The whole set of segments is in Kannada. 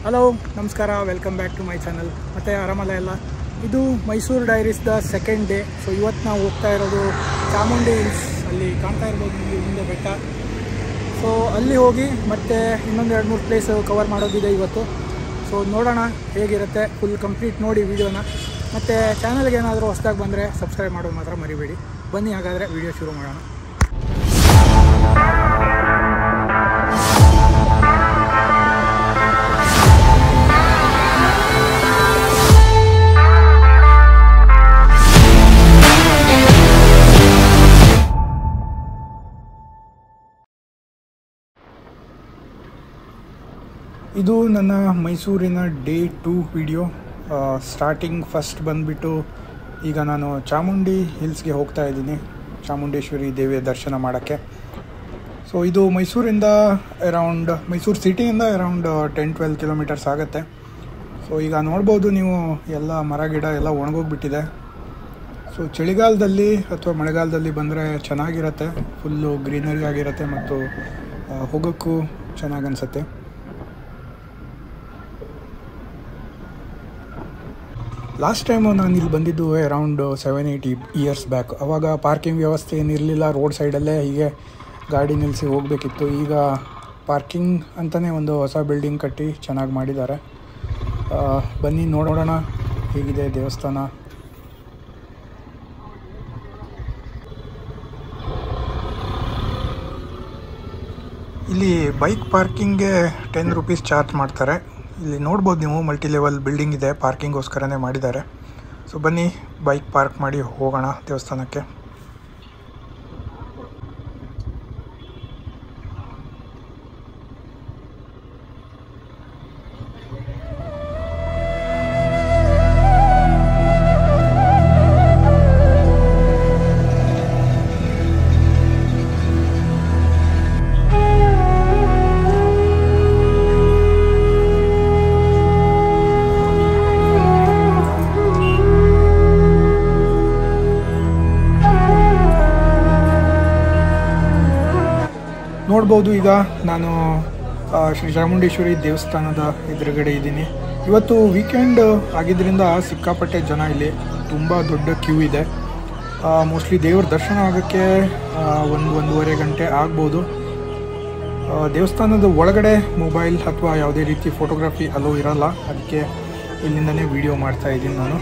ಹಲೋ ನಮಸ್ಕಾರ welcome back to my channel ಮತ್ತು ಆರಾಮಲ್ಲ ಎಲ್ಲ ಇದು ಮೈಸೂರು ಡೈರೀಸ್ದ ಸೆಕೆಂಡ್ ಡೇ ಸೊ ಇವತ್ತು ನಾವು ಹೋಗ್ತಾ ಇರೋದು ಚಾಮುಂಡಿ ಹಿಲ್ಸ್ ಅಲ್ಲಿ ಕಾಣ್ತಾ ಇರ್ಬೋದು ನಿಮಗೆ ಮುಂದೆ ಬೆಟ್ಟ ಸೊ ಅಲ್ಲಿ ಹೋಗಿ ಮತ್ತೆ ಇನ್ನೊಂದು ಎರಡು ಮೂರು ಪ್ಲೇಸ್ ಕವರ್ ಮಾಡೋದಿದೆ ಇವತ್ತು ಸೊ ನೋಡೋಣ ಹೇಗಿರುತ್ತೆ ಫುಲ್ ಕಂಪ್ಲೀಟ್ ನೋಡಿ ವಿಡಿಯೋನ ಮತ್ತು ಚಾನಲ್ಗೆ ಏನಾದರೂ ಹೊಸ್ದಾಗಿ ಬಂದರೆ ಸಬ್ಸ್ಕ್ರೈಬ್ ಮಾಡೋದು ಮಾತ್ರ ಮರಿಬೇಡಿ ಬನ್ನಿ ಹಾಗಾದರೆ ವಿಡಿಯೋ ಶುರು ಮಾಡೋಣ ಇದು ನನ್ನ ಮೈಸೂರಿನ day two video starting first ಬಂದುಬಿಟ್ಟು ಈಗ ನಾನು ಚಾಮುಂಡಿ ಹಿಲ್ಸ್ಗೆ ಹೋಗ್ತಾ ಇದ್ದೀನಿ ಚಾಮುಂಡೇಶ್ವರಿ ದೇವಿಯ ದರ್ಶನ ಮಾಡೋಕ್ಕೆ ಸೊ ಇದು ಮೈಸೂರಿಂದ ಅರೌಂಡ್ ಮೈಸೂರು ಸಿಟಿಯಿಂದ ಅರೌಂಡ್ ಟೆನ್ ಟ್ವೆಲ್ ಕಿಲೋಮೀಟರ್ಸ್ ಆಗುತ್ತೆ ಸೊ ಈಗ ನೋಡ್ಬೋದು ನೀವು ಎಲ್ಲ ಮರ ಗಿಡ ಎಲ್ಲ ಒಣಗೋಗ್ಬಿಟ್ಟಿದೆ ಸೊ ಚಳಿಗಾಲದಲ್ಲಿ ಅಥವಾ ಮಳೆಗಾಲದಲ್ಲಿ ಬಂದರೆ ಚೆನ್ನಾಗಿರುತ್ತೆ ಫುಲ್ಲು ಗ್ರೀನರಿ ಆಗಿರುತ್ತೆ ಮತ್ತು ಆ, ಹೋಗೋಕ್ಕೂ ಚೆನ್ನಾಗಿ ಅನಿಸುತ್ತೆ ಲಾಸ್ಟ್ ಟೈಮು ನಾನು ಇಲ್ಲಿ ಬಂದಿದ್ದು around seven eight years back ಅವಾಗ ಪಾರ್ಕಿಂಗ್ ವ್ಯವಸ್ಥೆ ಏನಿರಲಿಲ್ಲ ರೋಡ್ ಸೈಡಲ್ಲೇ ಹೀಗೆ ಗಾಡಿ ನಿಲ್ಲಿಸಿ ಹೋಗಬೇಕಿತ್ತು ಈಗ ಪಾರ್ಕಿಂಗ್ ಅಂತಲೇ ಒಂದು ಹೊಸ ಬಿಲ್ಡಿಂಗ್ ಕಟ್ಟಿ ಚೆನ್ನಾಗಿ ಮಾಡಿದ್ದಾರೆ ಆ, ಬನ್ನಿ ನೋಡೋಣ ಹೇಗಿದೆ ದೇವಸ್ಥಾನ ಇಲ್ಲಿ ಬೈಕ್ ಪಾರ್ಕಿಂಗ್ಗೆ ಟೆನ್ ರುಪೀಸ್ ಚಾರ್ಜ್ ಮಾಡ್ತಾರೆ ಇಲ್ಲಿ ನೋಡ್ಬೋದು ನೀವು ಮಲ್ಟಿ ಲೆವೆಲ್ ಬಿಲ್ಡಿಂಗ್ ಇದೆ ಪಾರ್ಕಿಂಗೋಸ್ಕರನೇ ಮಾಡಿದ್ದಾರೆ ಸೊ ಬನ್ನಿ ಬೈಕ್ ಪಾರ್ಕ್ ಮಾಡಿ ಹೋಗೋಣ ದೇವಸ್ಥಾನಕ್ಕೆ ನೋಡ್ಬೋದು ಈಗ ನಾನು ಆ, ಶ್ರೀ ಚಾಮುಂಡೇಶ್ವರಿ ದೇವಸ್ಥಾನದ ಎದುರುಗಡೆ ಇದ್ದೀನಿ ಇವತ್ತು ವೀಕೆಂಡ್ ಆಗಿದ್ದರಿಂದ ಸಿಕ್ಕಾಪಟ್ಟೆ ಜನ ಇಲ್ಲಿ ತುಂಬ ದೊಡ್ಡ ಕ್ಯೂ ಇದೆ ಮೋಸ್ಟ್ಲಿ ದೇವ್ರ ದರ್ಶನ ಆಗೋಕ್ಕೆ ಒಂದು ಒಂದೂವರೆ ಗಂಟೆ ಆಗ್ಬೋದು ಆ, ದೇವಸ್ಥಾನದ ಒಳಗಡೆ ಮೊಬೈಲ್ ಅಥವಾ ಯಾವುದೇ ರೀತಿ ಫೋಟೋಗ್ರಫಿ ಅಲೋ ಇರಲ್ಲ ಅದಕ್ಕೆ ಇಲ್ಲಿಂದನೇ ವಿಡಿಯೋ ಮಾಡ್ತಾ ಇದ್ದೀನಿ ನಾನು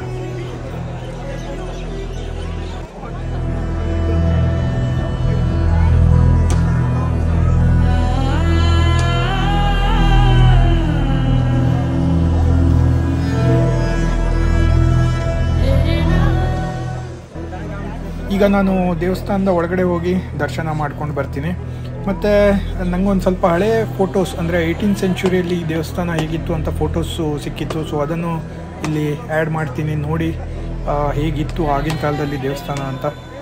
ಈಗ ನಾನು ದೇವಸ್ಥಾನದ ಒಳಗಡೆ ಹೋಗಿ ದರ್ಶನ ಮಾಡ್ಕೊಂಡು ಬರ್ತೀನಿ ಮತ್ತು ನನಗೊಂದು ಸ್ವಲ್ಪ ಹಳೆ ಫೋಟೋಸ್ ಅಂದರೆ ಏಯ್ಟೀನ್ ಸೆಂಚುರಿಯಲ್ಲಿ ಈ ದೇವಸ್ಥಾನ ಹೇಗಿತ್ತು ಅಂತ ಫೋಟೋಸು ಸಿಕ್ಕಿತ್ತು ಸೊ ಅದನ್ನು ಇಲ್ಲಿ ಆ್ಯಡ್ ಮಾಡ್ತೀನಿ ನೋಡಿ ಆ, ಹೇಗಿತ್ತು ಆಗಿನ ಕಾಲದಲ್ಲಿ ದೇವಸ್ಥಾನ ಅಂತ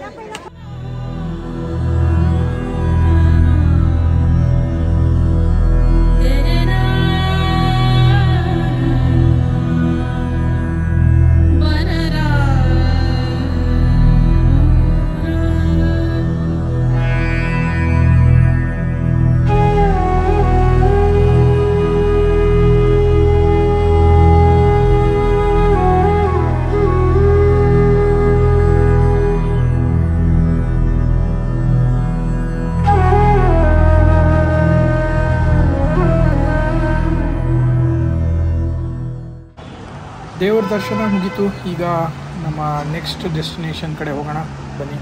ದೇವ್ರ ದರ್ಶನ ಮುಗೀತು ಈಗ ನಮ್ಮ ನೆಕ್ಸ್ಟ್ ಡೆಸ್ಟಿನೇಷನ್ ಕಡೆ ಹೋಗೋಣ ಬನ್ನಿ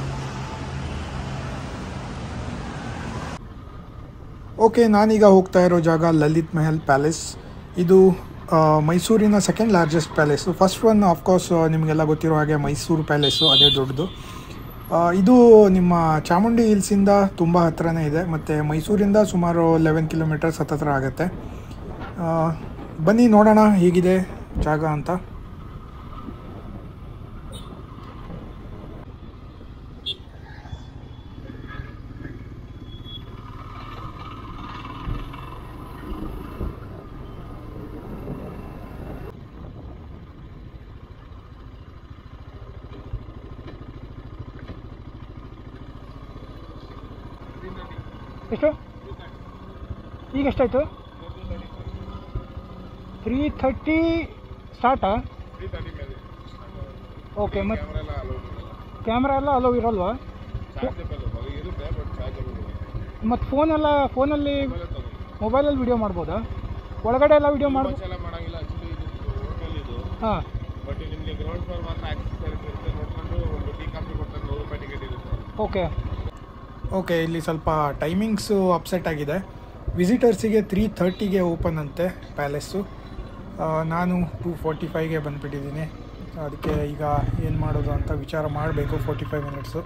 ಓಕೆ ನಾನೀಗ ಹೋಗ್ತಾ ಇರೋ ಜಾಗ ಲಲಿತ್ ಮೆಹಲ್ ಪ್ಯಾಲೇಸ್ ಇದು ಆ, ಮೈಸೂರಿನ second largest palace first one of course ನಿಮಗೆಲ್ಲ ಗೊತ್ತಿರೋ ಹಾಗೆ ಮೈಸೂರು ಪ್ಯಾಲೇಸು ಅದೇ ದೊಡ್ಡದು ಆ, ಇದು ನಿಮ್ಮ ಚಾಮುಂಡಿ ಹಿಲ್ಸಿಂದ ತುಂಬ ಹತ್ರನೇ ಇದೆ ಮತ್ತು ಮೈಸೂರಿಂದ ಸುಮಾರು ಲೆವೆನ್ ಕಿಲೋಮೀಟರ್ಸ್ ಹತ್ತತ್ರ ಆಗುತ್ತೆ ಆ, ಬನ್ನಿ ನೋಡೋಣ ಹೇಗಿದೆ ಜಾಗ ಅಂತ ಎಷ್ಟು ಈಗ ಎಷ್ಟಾಯಿತು ತ್ರೀ ಥರ್ಟಿ ಸ್ಟಾರ್ಟಾ ತ್ರೀ ತರ್ಟಿ ಮೇಲೆ ಓಕೆ ಮತ್ತು ಕ್ಯಾಮ್ರಾ ಎಲ್ಲ ಅಲೌಡ್ ಇರಲ್ಲ ಕ್ಯಾಮ್ರಾ ಎಲ್ಲ ಅಲೋ ಇರಲ್ವಾ ಚಾರ್ಜಬಲ್ ಅದು ಇರುತ್ತೆ ಬಟ್ ಚಾರ್ಜಬಲ್ ಇರುತ್ತೆ ಮತ್ತು ಫೋನೆಲ್ಲ ಫೋನಲ್ಲಿ ಮೊಬೈಲೇ ತಗೊಳ್ಳಿ ಮೊಬೈಲಲ್ಲಿ ವಿಡಿಯೋ ಮಾಡ್ಬೋದಾ ಒಳಗಡೆ ಎಲ್ಲ ವಿಡಿಯೋ ತುಂಬ ಮಾಡ್ಬೋದು ಎಲ್ಲ ಮಾಡೋಂಗಿಲ್ಲ ಆ್ಯಕ್ಚುಲಿ ಇದು ಹೋಟೆಲ್ ಇದು ಹಾಂ ಬಟ್ ನಿಮಗೆ ಗ್ರೌಂಡ್ ಫ್ಲೋರ್ ಮಾತ್ರ ಆಕ್ಸೆಸ್ ಇರುತ್ತೆ ನೋಡ್ಕೊಂಡು ಒಂದು ಟೀ ಕಾಫಿ ಕೊಡ್ತಾರೆ ನೂರು ರೂಪಾಯಿ ಟಿಕೆಟ್ ಇರುತ್ತೆ ಓಕೆ ಓಕೆ ಇಲ್ಲಿ ಸ್ವಲ್ಪ ಟೈಮಿಂಗ್ಸು ಅಪ್ಸೆಟ್ ಆಗಿದೆ ವಿಸಿಟರ್ಸಿಗೆ ತ್ರೀ ಥರ್ಟಿಗೆ ಓಪನ್ ಅಂತೆ ಪ್ಯಾಲೇಸು ನಾನು ಟೂ ಫೋರ್ಟಿ ಫೈವ್ಗೆ ಬಂದುಬಿಟ್ಟಿದ್ದೀನಿ ಅದಕ್ಕೆ ಈಗ ಏನು ಮಾಡೋದು ಅಂತ ವಿಚಾರ ಮಾಡಬೇಕು ಫೋರ್ಟಿ ಫೈವ್ ಮಿನಿಟ್ಸು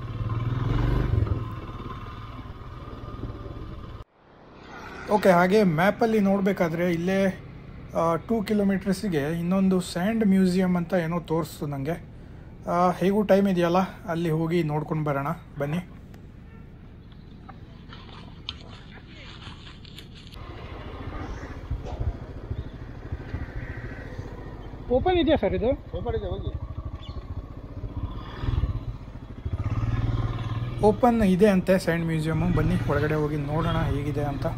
ಓಕೆ ಹಾಗೆ ಮ್ಯಾಪಲ್ಲಿ ನೋಡಬೇಕಾದ್ರೆ ಇಲ್ಲೇ ಟೂ ಕಿಲೋಮೀಟರ್ಸಿಗೆ ಇನ್ನೊಂದು ಸ್ಯಾಂಡ್ ಮ್ಯೂಸಿಯಂ ಅಂತ ಏನೋ ತೋರಿಸ್ತು ನನಗೆ ಹೇಗೂ ಟೈಮ್ ಇದೆಯಲ್ಲ ಅಲ್ಲಿ ಹೋಗಿ ನೋಡ್ಕೊಂಡು ಬರೋಣ ಬನ್ನಿ ಓಪನ್ ಇದೆಯಾ ಸರ್ ಇದು ಓಪನ್ ಇದೆ ಹೋಗಿ ಓಪನ್ ಇದೆ ಅಂತೆ ಸ್ಯಾಂಡ್ ಮ್ಯೂಸಿಯಮ್ಮು ಬನ್ನಿ ಒಳಗಡೆ ಹೋಗಿ ನೋಡೋಣ ಹೇಗಿದೆ ಅಂತ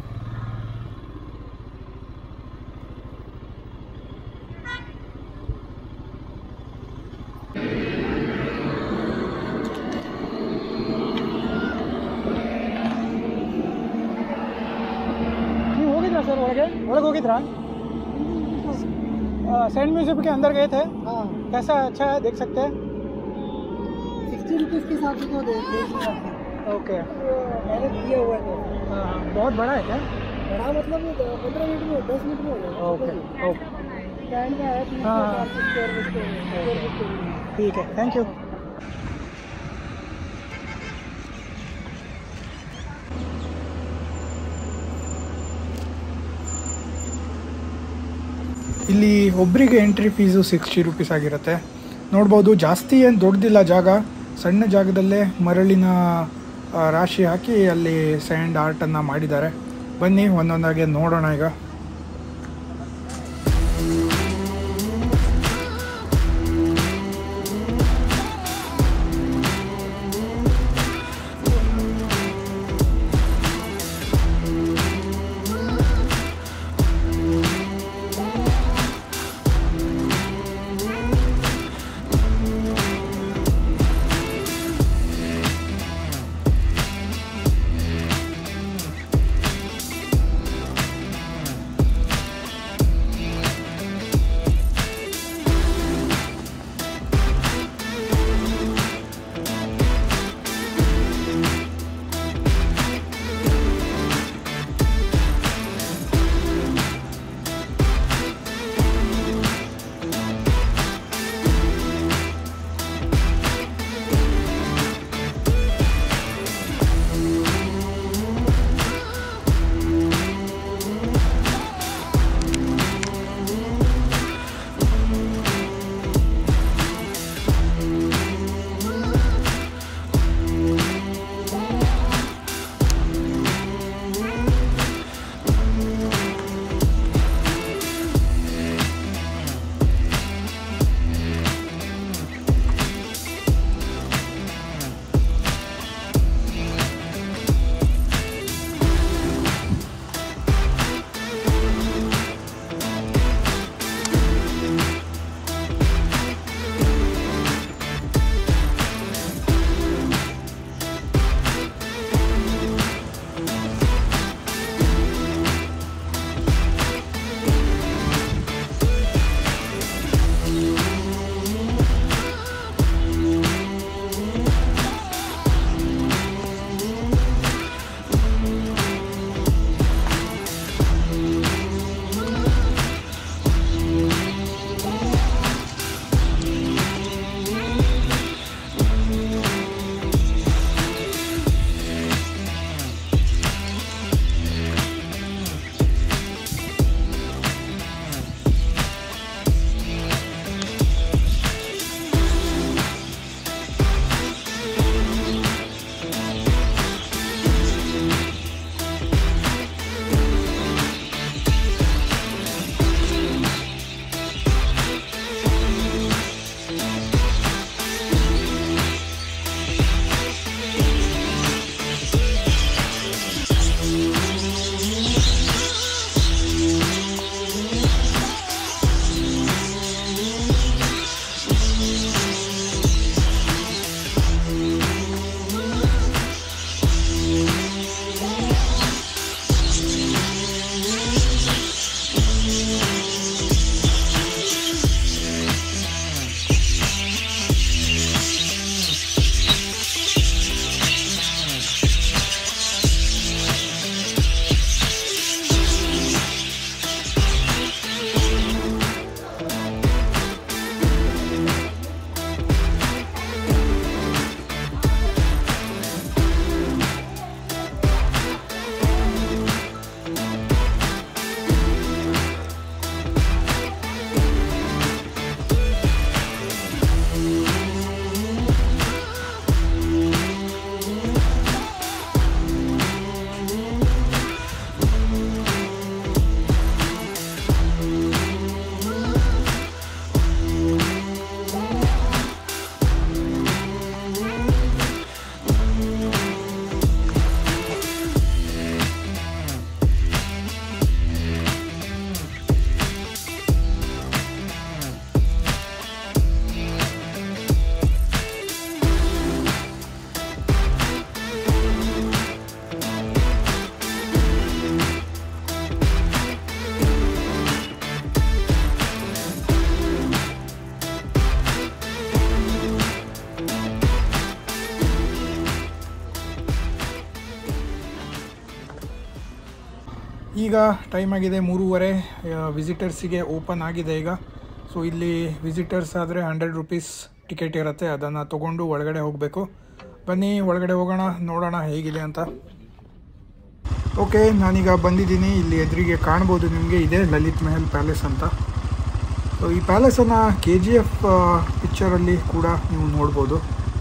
ನೀವು ಹೋಗಿದ್ರಾ ಸರ್ ಒಳಗೆ ಒಳಗೆ ಹೋಗಿದ್ರಾ सैंड म्यूजियम के अंदर गए थे हाँ कैसा अच्छा है देख सकते हैं सिक्सटी रुपीज़ के हिसाब से तो दे देख सकते हैं ओके मैंने किया हुआ है तो बहुत बड़ा है क्या बड़ा मतलब पंद्रह मिनट में दस मिनट में हो जाएगा ओके ओके स्टैंड का है तीन सौ हाँ। चार सौ स्क्वायर फीट के स्क्वायर फीट के ठीक है थैंक यू ಇಲ್ಲಿ ಒಬ್ಬರಿಗೆ ಎಂಟ್ರಿ ಫೀಸು ಸಿಕ್ಸ್ಟಿ ರುಪೀಸ್ ಆಗಿರುತ್ತೆ ನೋಡ್ಬೋದು ಜಾಸ್ತಿ ಏನು ದೊಡ್ಡದಿಲ್ಲ ಜಾಗ ಸಣ್ಣ ಜಾಗದಲ್ಲೇ ಮರಳಿನ ಆ, ರಾಶಿ ಹಾಕಿ ಅಲ್ಲಿ ಸ್ಯಾಂಡ್ ಆರ್ಟನ್ನು ಮಾಡಿದ್ದಾರೆ ಬನ್ನಿ ಒಂದೊಂದಾಗೆ ನೋಡೋಣ ಈಗ ಈಗ ಟೈಮ್ ಆಗಿದೆ ಮೂರುವರೆ ವಿಸಿಟರ್ಸಿಗೆ ಓಪನ್ ಆಗಿದೆ ಈಗ ಸೊ ಇಲ್ಲಿ ವಿಸಿಟರ್ಸ್ ಆದರೆ ಹಂಡ್ರೆಡ್ ರುಪೀಸ್ ಟಿಕೆಟ್ ಇರುತ್ತೆ ಅದನ್ನು ತೊಗೊಂಡು ಒಳಗಡೆ ಹೋಗಬೇಕು ಬನ್ನಿ ಒಳಗಡೆ ಹೋಗೋಣ ನೋಡೋಣ ಹೇಗಿದೆ ಅಂತ ಓಕೆ ನಾನೀಗ ಬಂದಿದ್ದೀನಿ ಇಲ್ಲಿ ಎದುರಿಗೆ ಕಾಣ್ಬೋದು ನಿಮಗೆ ಇದೆ ಲಲಿತ್ ಮೆಹಲ್ ಪ್ಯಾಲೇಸ್ ಅಂತ ಸೊ ಈ ಪ್ಯಾಲೇಸನ್ನು ಕೆ ಜಿ ಎಫ್ ಪಿಕ್ಚರಲ್ಲಿ ಕೂಡ ನೀವು ನೋಡ್ಬೋದು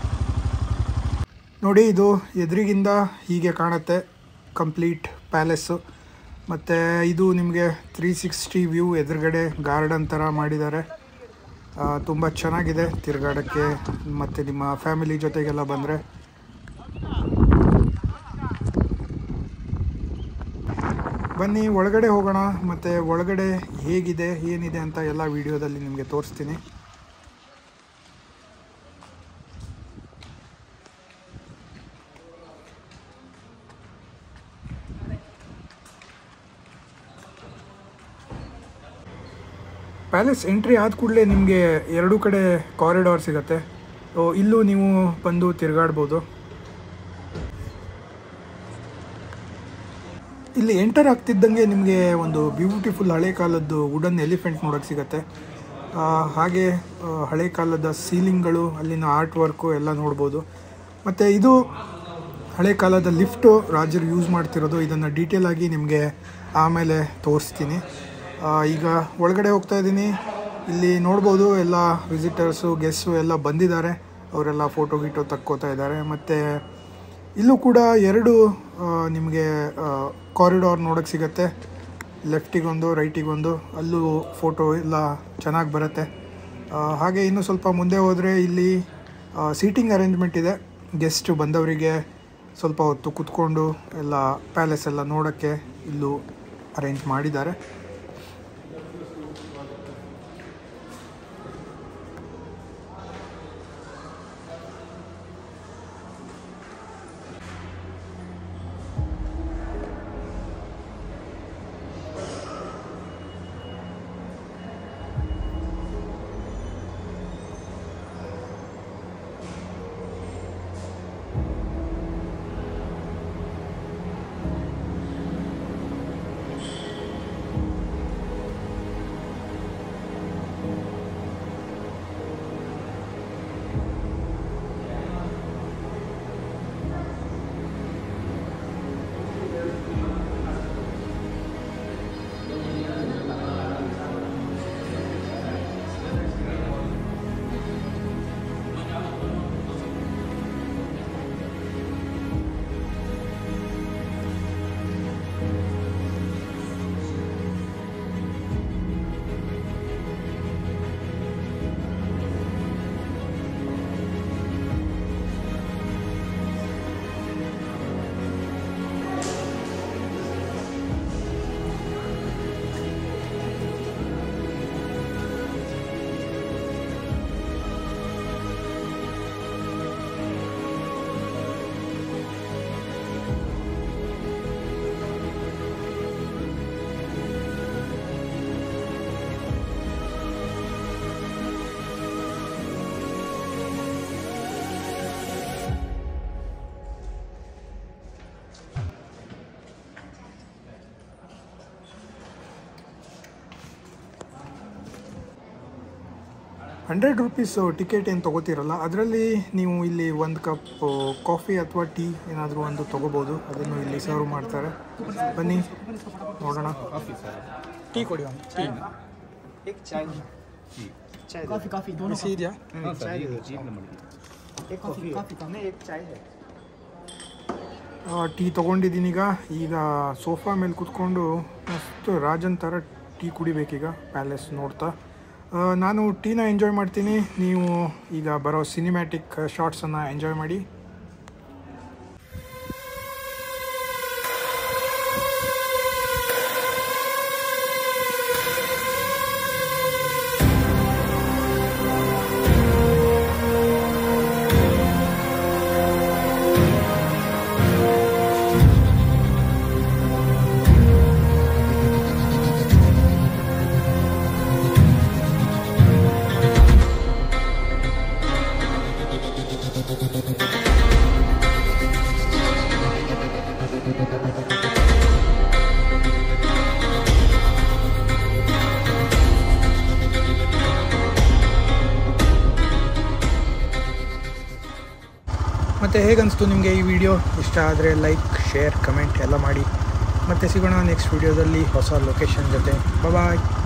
ನೋಡಿ ಇದು ಎದುರಿಗಿಂದ ಹೀಗೆ ಕಾಣುತ್ತೆ ಕಂಪ್ಲೀಟ್ ಪ್ಯಾಲೇಸ್ಸು ಮತ್ತು ಇದು ನಿಮಗೆ ತ್ರೀ ಸಿಕ್ಸ್ಟಿ ವ್ಯೂ ಎದುರುಗಡೆ ಗಾರ್ಡನ್ ಥರ ಮಾಡಿದ್ದಾರೆ ತುಂಬ ಚೆನ್ನಾಗಿದೆ ತಿರುಗಾಡೋಕ್ಕೆ ಮತ್ತು ನಿಮ್ಮ ಫ್ಯಾಮಿಲಿ ಜೊತೆಗೆಲ್ಲ ಬಂದರೆ ಬನ್ನಿ ಒಳಗಡೆ ಹೋಗೋಣ ಮತ್ತು ಒಳಗಡೆ ಹೇಗಿದೆ ಏನಿದೆ ಅಂತ ಎಲ್ಲ ವಿಡಿಯೋದಲ್ಲಿ ನಿಮಗೆ ತೋರಿಸ್ತೀನಿ ಪ್ಯಾಲೇಸ್ ಎಂಟ್ರಿ ಆದ ಕೂಡಲೇ ನಿಮಗೆ ಎರಡೂ ಕಡೆ ಕಾರಿಡಾರ್ ಸಿಗುತ್ತೆ ಸೊ ಇಲ್ಲೂ ನೀವು ಬಂದು ತಿರುಗಾಡ್ಬೋದು ಇಲ್ಲಿ ಎಂಟರ್ ಆಗ್ತಿದ್ದಂಗೆ ನಿಮಗೆ ಒಂದು ಬ್ಯೂಟಿಫುಲ್ ಹಳೆ ಕಾಲದ್ದು ವುಡನ್ ಎಲಿಫೆಂಟ್ ನೋಡೋಕ್ಕೆ ಸಿಗುತ್ತೆ ಆ, ಹಾಗೆ ಆ, ಹಳೆ ಕಾಲದ ಸೀಲಿಂಗ್ಗಳು ಅಲ್ಲಿನ ಆರ್ಟ್ ವರ್ಕು ಎಲ್ಲ ನೋಡ್ಬೋದು ಮತ್ತು ಇದು ಹಳೆ ಕಾಲದ ಲಿಫ್ಟು ರಾಜರು ಯೂಸ್ ಮಾಡ್ತಿರೋದು ಇದನ್ನು ಡೀಟೇಲ್ ಆಗಿ ನಿಮಗೆ ಆಮೇಲೆ ತೋರಿಸ್ತೀನಿ ಆ, ಈಗ ಒಳಗಡೆ ಹೋಗ್ತಾ ಇದ್ದೀನಿ ಇಲ್ಲಿ ನೋಡ್ಬೋದು ಎಲ್ಲ ವಿಸಿಟರ್ಸು ಗೆಸ್ಟು ಎಲ್ಲ ಬಂದಿದ್ದಾರೆ ಅವರೆಲ್ಲ ಫೋಟೋ ಗೀಟೋ ತಕ್ಕೋತಾ ಇದ್ದಾರೆ ಮತ್ತು ಇಲ್ಲೂ ಕೂಡ ಎರಡು ಆ, ನಿಮಗೆ ಕಾರಿಡಾರ್ ನೋಡೋಕ್ಕೆ ಸಿಗುತ್ತೆ ಲೆಫ್ಟಿಗೊಂದು ರೈಟಿಗೊಂದು ಅಲ್ಲೂ ಫೋಟೋ ಎಲ್ಲ ಚೆನ್ನಾಗಿ ಬರುತ್ತೆ ಆ, ಹಾಗೆ ಇನ್ನು ಸ್ವಲ್ಪ ಮುಂದೆ ಹೋದರೆ ಇಲ್ಲಿ ಸೀಟಿಂಗ್ ಅರೇಂಜ್ಮೆಂಟ್ ಇದೆ ಗೆಸ್ಟ್ ಬಂದವರಿಗೆ ಸ್ವಲ್ಪ ಹೊತ್ತು ಕುತ್ಕೊಂಡು ಎಲ್ಲ ಪ್ಯಾಲೇಸ್ ಎಲ್ಲ ನೋಡೋಕ್ಕೆ ಇಲ್ಲೂ ಅರೇಂಜ್ ಮಾಡಿದ್ದಾರೆ ಹಂಡ್ರೆಡ್ ರುಪೀಸು ಟಿಕೆಟ್ ಏನು ತೊಗೋತಿರಲ್ಲ ಅದರಲ್ಲಿ ನೀವು ಇಲ್ಲಿ ಒಂದು ಕಪ್ ಕಾಫಿ ಅಥವಾ ಟೀ ಏನಾದರೂ ಒಂದು ತೊಗೋಬೋದು ಅದನ್ನು ಇಲ್ಲಿ ಸರ್ವ್ ಮಾಡ್ತಾರೆ ಬನ್ನಿ ನೋಡೋಣ ಟೀ ಕೊಡಿ ಒಂದು ಟೀ एक चाय चाय कॉफी कॉफी दोनों ಬಿಸಿ ಇದೆಯಾ चाय दे दो एक कॉफी कॉफी का नहीं एक चाय है ಟೀ ತೊಗೊಂಡಿದ್ದೀನಿ ಈಗ ಈಗ ಸೋಫಾ ಮೇಲೆ ಕುತ್ಕೊಂಡು ಮಸ್ತ್ ರಾಜನ್ ಥರ ಟೀ ಕುಡಿಬೇಕೀಗ ಪ್ಯಾಲೇಸ್ ನೋಡ್ತಾ ಆ, ನಾನು ಟೀನ ಎಂಜಾಯ್ ಮಾಡ್ತೀನಿ ನೀವು ಈಗ ಬರೋ ಸಿನಿಮ್ಯಾಟಿಕ್ ಶಾರ್ಟ್ಸನ್ನು ಎಂಜಾಯ್ ಮಾಡಿ ಮತ್ತು ಹೇಗನ್ನಿಸ್ತು ನಿಮಗೆ ಈ ವಿಡಿಯೋ ಇಷ್ಟ ಆದರೆ ಲೈಕ್ ಶೇರ್ ಕಮೆಂಟ್ ಎಲ್ಲ ಮಾಡಿ ಮತ್ತೆ ಸಿಗೋಣ ನೆಕ್ಸ್ಟ್ ವಿಡಿಯೋದಲ್ಲಿ ಹೊಸ ಲೊಕೇಶನ್ ಜೊತೆ ಬಾಯ್